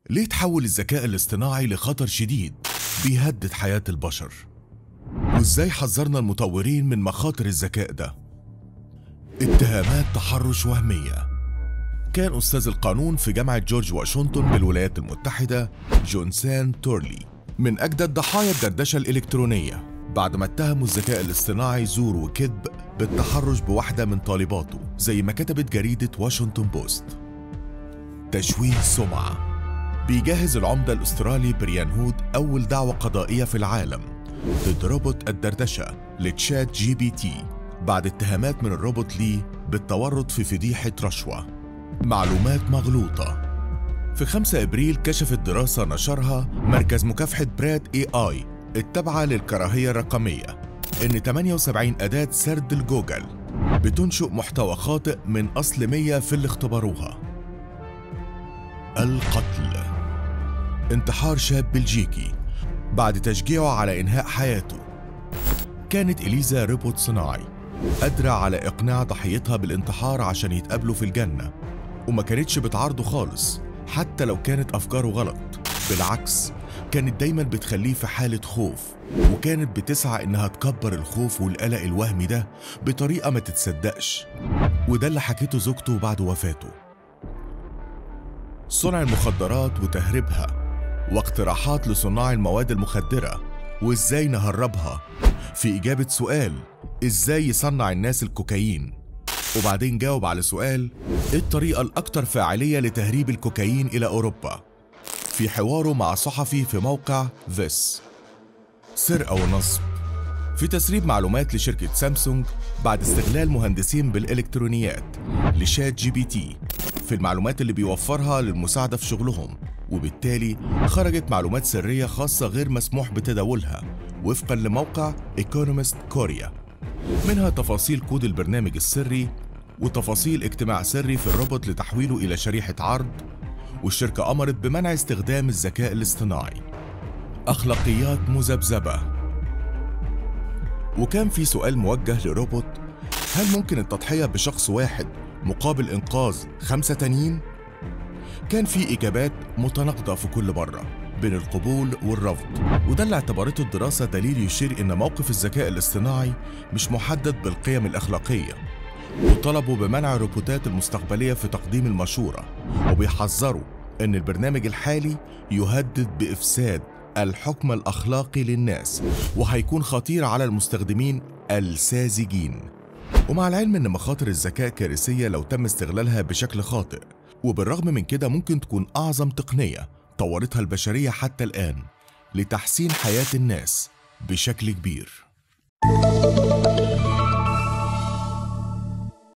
ليه تحول الذكاء الاصطناعي لخطر شديد بيهدد حياة البشر؟ وازاي حذرنا المطورين من مخاطر الذكاء ده؟ اتهامات تحرش وهمية كان أستاذ القانون في جامعة جورج واشنطن بالولايات المتحدة جونسان تورلي من أجدد ضحايا الدردشة الإلكترونية بعد ما اتهموا الذكاء الاصطناعي زور وكذب بالتحرش بواحدة من طالباته زي ما كتبت جريدة واشنطن بوست تشويه سمعة بيجهز العمدة الأسترالي بريان هود أول دعوة قضائية في العالم ضد روبوت الدردشة لتشات جي بي تي بعد اتهامات من الروبوت ليه بالتورط في فضيحة رشوة معلومات مغلوطة في 5 ابريل كشفت دراسه نشرها مركز مكافحه براد اي اي التابعه للكراهيه الرقميه ان 78 اداه سرد الجوجل بتنشئ محتوى خاطئ من اصل 100 في اللي اختبروها القتل انتحار شاب بلجيكي بعد تشجيعه على انهاء حياته كانت اليزا روبوت صناعي قادره على اقناع ضحيتها بالانتحار عشان يتقابلوا في الجنه وما كانتش بتعارضه خالص حتى لو كانت أفكاره غلط بالعكس كانت دايما بتخليه في حالة خوف وكانت بتسعى إنها تكبر الخوف والقلق الوهمي ده بطريقة ما تتصدقش وده اللي حكيته زوجته بعد وفاته صنع المخدرات وتهريبها واقتراحات لصناع المواد المخدرة وإزاي نهربها في إجابة سؤال إزاي يصنع الناس الكوكايين وبعدين جاوب على سؤال ايه الطريقة الأكثر فاعلية لتهريب الكوكايين إلى أوروبا؟ في حواره مع صحفي في موقع فيس سرقة ونصب في تسريب معلومات لشركة سامسونج بعد استغلال مهندسين بالإلكترونيات لشات جي بي تي في المعلومات اللي بيوفرها للمساعدة في شغلهم وبالتالي خرجت معلومات سرية خاصة غير مسموح بتداولها وفقا لموقع ايكونومست كوريا منها تفاصيل كود البرنامج السري وتفاصيل اجتماع سري في الروبوت لتحويله إلى شريحة عرض والشركة أمرت بمنع استخدام الذكاء الاصطناعي أخلاقيات مذبذبة وكان في سؤال موجه لروبوت هل ممكن التضحية بشخص واحد مقابل إنقاذ خمسة تانيين؟ كان في إجابات متناقضة في كل مرة بين القبول والرفض وده اللي اعتبرته الدراسة دليل يشير إن موقف الذكاء الاصطناعي مش محدد بالقيم الأخلاقية وطلبوا بمنع الروبوتات المستقبلية في تقديم المشورة وبيحذروا إن البرنامج الحالي يهدد بإفساد الحكم الأخلاقي للناس وهيكون خطير على المستخدمين الساذجين ومع العلم إن مخاطر الذكاء كارثية لو تم استغلالها بشكل خاطئ وبالرغم من كده ممكن تكون أعظم تقنية طورتها البشرية حتى الآن لتحسين حياة الناس بشكل كبير